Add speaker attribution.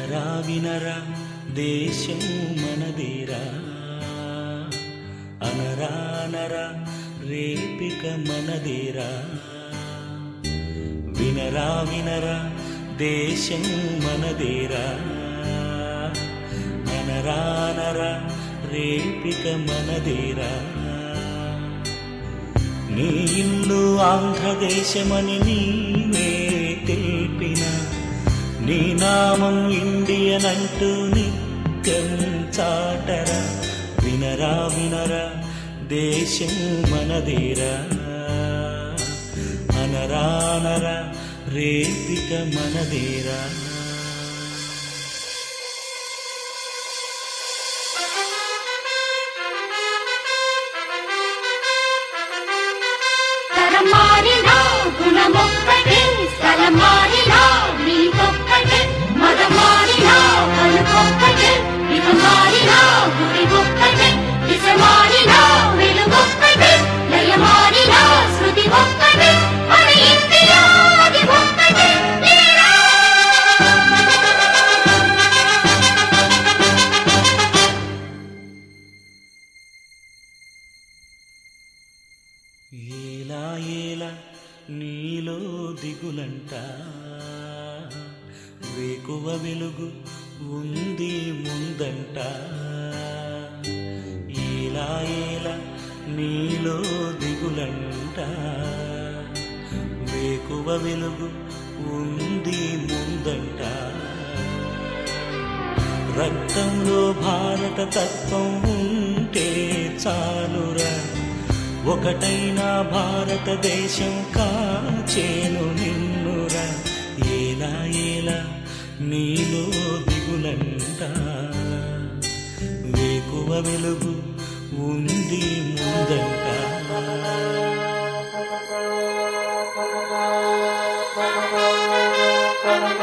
Speaker 1: వినరా వినరా దేశం మనదేరా అనరా అనరా రేపిక మనదేరా వినరా వినరా దేశం మనదేరా అనరా అనరా రేపిక మనదేరా నీ ఇల్లు ఆంధ్రదేశమని నీవే తెలిపిన నీ నామం ఇండియన్ అంటూ నిత్యం చాటరా వినరా వినరా దేశం మనదేరా అనరా అనరా రేపిక మనదేరా
Speaker 2: తరం మారినా గుణమొక్కటే స్థలం మారినా నీకొక్కటే మతం మారినా పలుకొక్కటే ఇక మారినా గుడి ఒక్కటే దిశ మారినా వెలుగొక్కటే లయ మారినా శృతి ఒక్కటే మన ఇండియా అది ఒక్కటే లేరా?
Speaker 1: ఏలా ఏలా నీలో దిగులంట వేకువ వెలుగు ఉంది ముందంట ఏలా ఏలా నీలో దిగులంట వేకువ వెలుగు ఉంది ముందంట రక్తంలో భారత తత్వం ఉంటే చాలురా ఒకటైన భారతదేశం కాచేను నిన్నురా ఏలా ఏలా నీలో దిగులంట వేకువ వెలుగు ఉంది ముందంట